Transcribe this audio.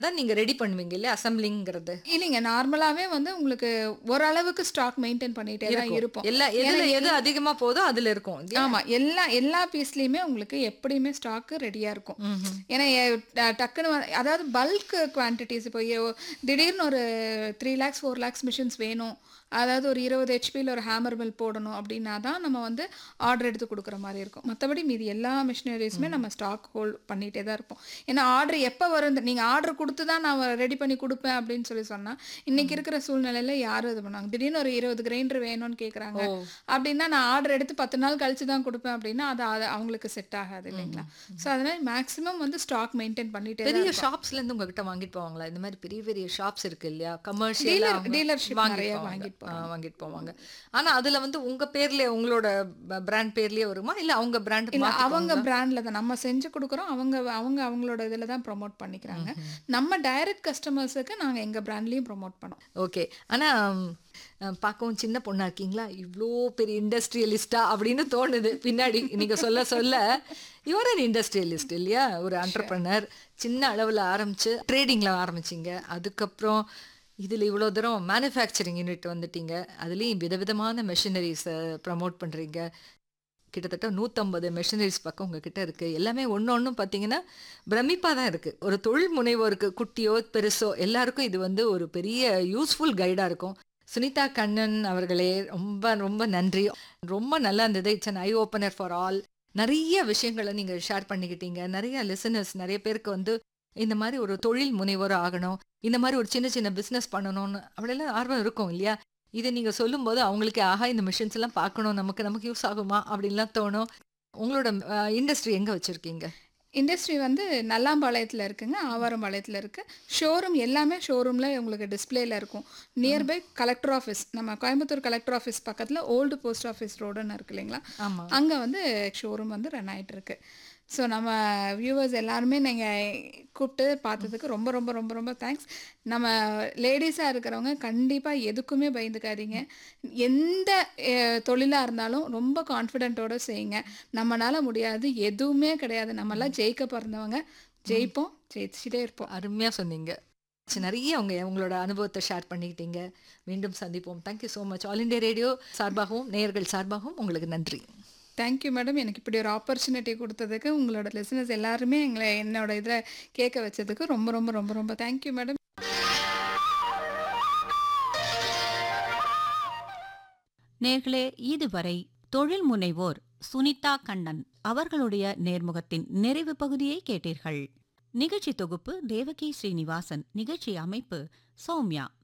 தான் நீங்க ரெடி பண்ணுவீங்க இல்லையா அசம்பிளிங்கிறது இல்லைங்க நார்மலாவே வந்து உங்களுக்கு ஓரளவுக்கு ஸ்டாக் மெயின்டைன் பண்ணிட்டே தான் இருப்போம் எல்லா எதுல எது அதிகமா போதோ அதுல இருக்கும் இல்லையா? ஆமா எல்லா எல்லா பீஸ்லயுமே உங்களுக்கு எப்படியுமே ஸ்டாக் ரெடியா இருக்கும் ம்ஹும். ஏன்னா எ- ட- டக்குன்னு வ- அதாவது பல்க் குவான்டிட்டிஸ் இப்போ எ- திடீர்னு ஒரு three lakhs four lakhs machines வேணும் அதாவது ஒரு இருபது ஹெச்பியில் ஒரு ஹேமர் மில் போடணும் அப்படின்னா தான் நம்ம வந்து ஆர்டர் எடுத்து கொடுக்குற மாதிரி இருக்கும் மற்றபடி மீதி எல்லா மிஷினரிஸுமே நம்ம ஸ்டாக் ஹோல்ட் பண்ணிகிட்டே தான் இருப்போம் ஏன்னா ஆர்டர் எப்போ வரும் நீங்கள் ஆர்டர் கொடுத்து தான் நான் ரெடி பண்ணி கொடுப்பேன் அப்படின்னு சொல்லி சொன்னால் இன்னைக்கு இருக்கிற சூழ்நிலையில் யாரும் இது பண்ணாங்க திடீர்னு ஒரு இருபது கிரைண்டர் வேணும்னு கேட்குறாங்க ஓ அப்படின்னா நான் ஆர்டர் எடுத்து பத்து நாள் கழிச்சு தான் கொடுப்பேன் அப்படின்னா அது அது அவங்களுக்கு செட் ஆகாது இல்லைங்களா ஸோ அதனால மேக்ஸிமம் வந்து ஸ்டாக் மெயின்டைன் பண்ணிட்டே தான் பெரிய ஷாப்ஸ்ல இருந்து உங்ககிட்ட வாங்கிட்டு போவாங்களா இந்த மாதிரி பெரிய பெரிய ஷாப்ஸ் இருக்கு இல்லையா கமர்ஷியல் Dealer- dealership நிறைய வாங்கிட்டு வாங்கிட்டு போவாங்க ஆனா அதுல வந்து உங்க பேர்ல உங்களோட பிராண்ட் பேர்லயே வருமா இல்ல அவங்க பிராண்ட் இல்ல அவங்க பிராண்ட்ல தான் நம்ம செஞ்சு கொடுக்குறோம் அவங்க அவங்க அவங்களோட இதுல தான் ப்ரோமோட் பண்ணிக்கிறாங்க நம்ம டைரக்ட் கஸ்டமர்ஸுக்கு நாங்க எங்க பிராண்ட்லயும் ப்ரோமோட் பண்ணோம் ஓகே ஆனா ம், அஹ், பார்க்கவும் சின்ன பொண்ணா இருக்கீங்களா இவ்வளோ பெரிய இண்டஸ்ட்ரியலிஸ்டா அப்படின்னு தோணுது பின்னாடி நீங்க சொல்ல சொல்ல யுவர் அன் இண்டஸ்ட்ரியலிஸ்ட் இல்லையா ஒரு அண்டர்பிரனர் சின்ன அளவுல ஆரம்பிச்சு ட்ரேடிங்ல ஆரம்பிச்சீங்க அதுக்கப்புறம் இதுல இவ்வளோ தூரம் மேனுஃபேக்சரிங் யூனிட் வந்துட்டீங்க அதுலேயும் விதவிதமான மெஷினரிஸை ப்ரமோட் பண்றீங்க கிட்டத்தட்ட நூற்றம்பது மெஷினரிஸ் பக்கம் உங்ககிட்ட இருக்கு எல்லாமே ஒன்று ஒன்றும் பார்த்தீங்கன்னா பிரமிப்பாக தான் இருக்கு ஒரு தொழில் முனைவோருக்கு குட்டியோ பெருசோ எல்லாருக்கும் இது வந்து ஒரு பெரிய யூஸ்ஃபுல் கைடாக இருக்கும் சுனிதா கண்ணன் அவர்களே ரொம்ப ரொம்ப நன்றி ரொம்ப நல்லா இருந்தது it's an eye opener for all நிறைய விஷயங்களை நீங்கள் ஷேர் பண்ணிக்கிட்டீங்க நிறைய லிசனர்ஸ் நிறைய பேருக்கு வந்து இந்த மாதிரி ஒரு தொழில் முனைவோர் ஆகணும் இந்த மாதிரி ஒரு சின்ன சின்ன பிஸ்னஸ் பண்ணணும்னு அப்படியெல்லாம் ஆர்வம் இருக்கும் இல்லையா இதை நீங்கள் சொல்லும்போது அவங்களுக்கு ஆஹா இந்த மிஷின்ஸ் எல்லாம் பார்க்கணும் நமக்கு நமக்கு யூஸ் ஆகுமா அப்படின்லாம் தோணும் உங்களோட இண்டஸ்ட்ரி எங்கே வச்சுருக்கீங்க இண்டஸ்ட்ரி வந்து நல்லாம்பாளையத்தில் இருக்குங்க ஆவாரம்பாளையத்தில் இருக்கு ஷோரூம் எல்லாமே ஷோரூமில் உங்களுக்கு டிஸ்பிளேல இருக்கும் நியர்பை கலெக்டர் ஆஃபீஸ் நம்ம கோயம்புத்தூர் கலெக்டர் ஆஃபீஸ் பக்கத்தில் ஓல்டு போஸ்ட் ஆஃபீஸ் ரோடுன்னு இருக்கு இல்லைங்களா ஆமாம் அங்கே வந்து ஷோரூம் வந்து ரன் ஆயிட்டு இருக்கு ஸோ நம்ம வியூவர்ஸ் எல்லாருமே நீங்கள் கூப்பிட்டு பார்த்ததுக்கு ரொம்ப ரொம்ப ரொம்ப ரொம்ப தேங்க்ஸ் நம்ம லேடிஸாக இருக்கிறவங்க கண்டிப்பாக எதுக்குமே பயந்துக்காதீங்க எந்த தொழிலாக இருந்தாலும் ரொம்ப கான்ஃபிடென்ட்டோட செய்யுங்க நம்மளால முடியாது எதுவுமே கிடையாது நம்மளாம் ஜெயிக்க பிறந்தவங்க ஜெயிப்போம் ஜெயிச்சுட்டே இருப்போம் அருமையாக சொன்னீங்க சரி, நிறைய அவங்க உங்களோட அனுபவத்தை ஷேர் பண்ணிக்கிட்டீங்க மீண்டும் சந்திப்போம் thank you so much all India radio சார்பாகவும் நேயர்கள் சார்பாகவும் உங்களுக்கு நன்றி தேங்க்யூ மேடம் எனக்கு இப்படி ஒரு ஆப்பர்ச்சுனிட்டி கொடுத்ததுக்கு உங்களோட லிசனர்ஸ் எல்லாருமே எங்களை என்னோட இதில் கேட்க வச்சதுக்கு ரொம்ப ரொம்ப ரொம்ப ரொம்ப தேங்க்யூ மேடம் நேர்களே இதுவரை தொழில் முனைவோர் சுனிதா கண்ணன் அவர்களுடைய நேர்முகத்தின் நிறைவு பகுதியை கேட்டீர்கள் நிகழ்ச்சி தொகுப்பு தேவகி ஸ்ரீனிவாசன் நிகழ்ச்சி அமைப்பு சௌமியா